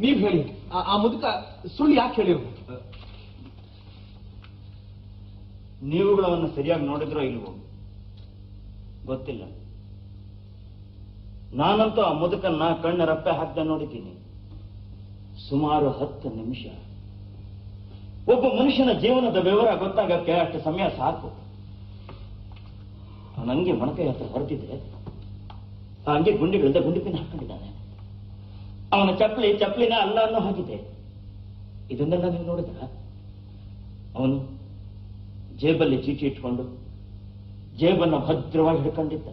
ನೀವ್ ಹೇಳಿ ಆ- ಆ ಮುದುಕ ಸುಳ್ಳು ಯಾಕೆ ಹೇಳಿರ್ಬೋದು ನೀವುಗಳು ಅವನ್ನ ಸರಿಯಾಗಿ ನೋಡಿದ್ರೋ ಇಲ್ವೋ ಗೊತ್ತಿಲ್ಲ ನಾನಂತೂ ಆ ಮುದುಕನ್ನ ಕಣ್ಣ ರಪ್ಪೆ ಹಾಕ್ದ ನೋಡಿದ್ದೀನಿ ಸುಮಾರು ಹತ್ತು ನಿಮಿಷ ಒಬ್ಬ ಮನುಷ್ಯನ ಜೀವನದ ವಿವರ ಗೊತ್ತಾಗಕ್ಕೆ ಅಷ್ಟು ಸಮಯ ಸಾಕು ಅವನಂಗೆ ಮೊಣಕೈ ಹತ್ರ ಹೊರಟಿದೆ ಆ ಅಂಗಿ ಗುಂಡಿಗಳಿಂದ ಗುಂಡಿಪಿನ ಹಾಕೊಂಡಿದ್ದಾನೆ ಅವನ ಚಪ್ಪಲಿ ಚಪ್ಪಲಿನ ಅಲ್ಲ ಅನ್ನೋ ಹಾಗಿದೆ ಇದನ್ನೆಲ್ಲ ನೀವು ನೋಡಿದ್ರ ಅವನು ಜೇಬಲ್ಲಿ ಚೀಟಿ ಇಟ್ಕೊಂಡು ಜೇಬನ್ನು ಭದ್ರವಾಗಿ ಹಿಡ್ಕೊಂಡಿದ್ದ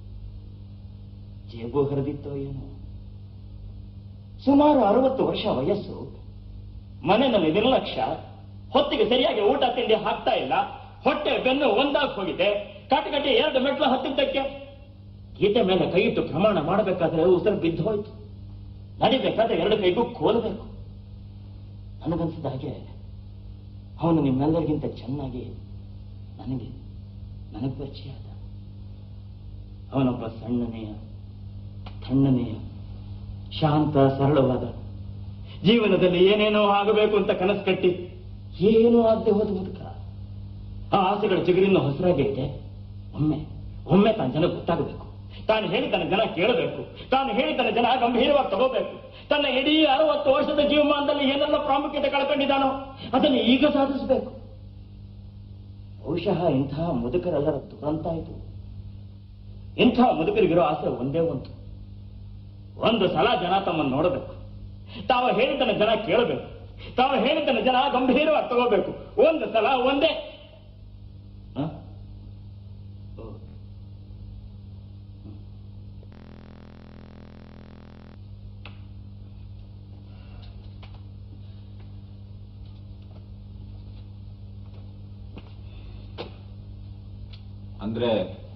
ಜೇಬು ಹರಿದಿತ್ತೋ ಏನೋ ಸುಮಾರು ಅರವತ್ತು ವರ್ಷ ವಯಸ್ಸು ಮನೆಯಲ್ಲಿ ನಿರ್ಲಕ್ಷ್ಯ ಹೊತ್ತಿಗೆ ಸರಿಯಾಗಿ ಊಟ ತಿಂಡಿ ಹಾಕ್ತಾ ಇಲ್ಲ ಹೊಟ್ಟೆ ಬೆನ್ನು ಒಂದಾಗಿ ಹೋಗಿದೆ ಕಟಕಟಿ ಎರಡು ಮೆಟ್ಲು ಹತ್ತಿದ್ದಕ್ಕೆ ಗೀತೆ ಮೇಲೆ ಕೈ ಇಟ್ಟು ಪ್ರಮಾಣ ಮಾಡಬೇಕಾದ್ರೆ ಉಸಿರು ಬಿದ್ದು ಹೋಯ್ತು ನಡಿಬೇಕಾದ್ರೆ ಎರಡು ಕೈಗೂ ಕೋಲಬೇಕು ನನಗನ್ಸಿದ ಹಾಗೆ ಅವನು ನಿಮ್ಮೆಲ್ಲರಿಗಿಂತ ಚೆನ್ನಾಗಿ ನನಗೆ ನನಗೆ ಪರಿಚಯ ಆದ ಅವನೊಬ್ಬ ಸಣ್ಣನೆಯ ತಣ್ಣನೆಯ ಶಾಂತ ಸರಳವಾದ ಜೀವನದಲ್ಲಿ ಏನೇನೋ ಆಗಬೇಕು ಅಂತ ಕನಸು ಕಟ್ಟಿ ಏನೂ ಆಗದೆ ಹೋದ ಮುದುಕ ಆ ಆಸೆಗಳ ಚಿಗುರಿನ ಹೊಸರಾಗೆ ಇದೆ ಒಮ್ಮೆ ಒಮ್ಮೆ ತಾನು ಜನ ಗೊತ್ತಾಗಬೇಕು ತಾನು ಹೇಳಿದ್ದನ್ನ ಜನ ಕೇಳಬೇಕು ತಾನು ಹೇಳಿದ್ದನ್ನ ಜನ ಗಂಭೀರವಾಗಿ ತಗೋಬೇಕು ತನ್ನ ಇಡೀ ಅರವತ್ತು ವರ್ಷದ ಜೀವಮಾನದಲ್ಲಿ ಏನೆಲ್ಲ ಪ್ರಾಮುಖ್ಯತೆ ಕಳ್ಕೊಂಡಿದ್ದಾನೋ ಅದನ್ನು ಈಗ ಸಾಧಿಸಬೇಕು ಬಹುಶಃ ಇಂತಹ ಮುದುಕರೆಲ್ಲರ ದುರಂತ ಇದು ಇಂತಹ ಮುದುಕರಿಗಿರೋ ಆಸೆ ಒಂದೇ ಒಂದು ಒಂದು ಸಲ ಜನ ತಮ್ಮನ್ನು ನೋಡಬೇಕು ತಾವು ಹೇಳಿದ್ದನ್ನ ಜನ ಕೇಳಬೇಕು ತಾವು ಹೇಳಿದ್ದನ್ನ ಜನ ಗಂಭೀರವಾಗಿ ತಗೋಬೇಕು ಒಂದು ಸಲ ಒಂದೇ ಹ? ಓ. ಅಂದ್ರೆ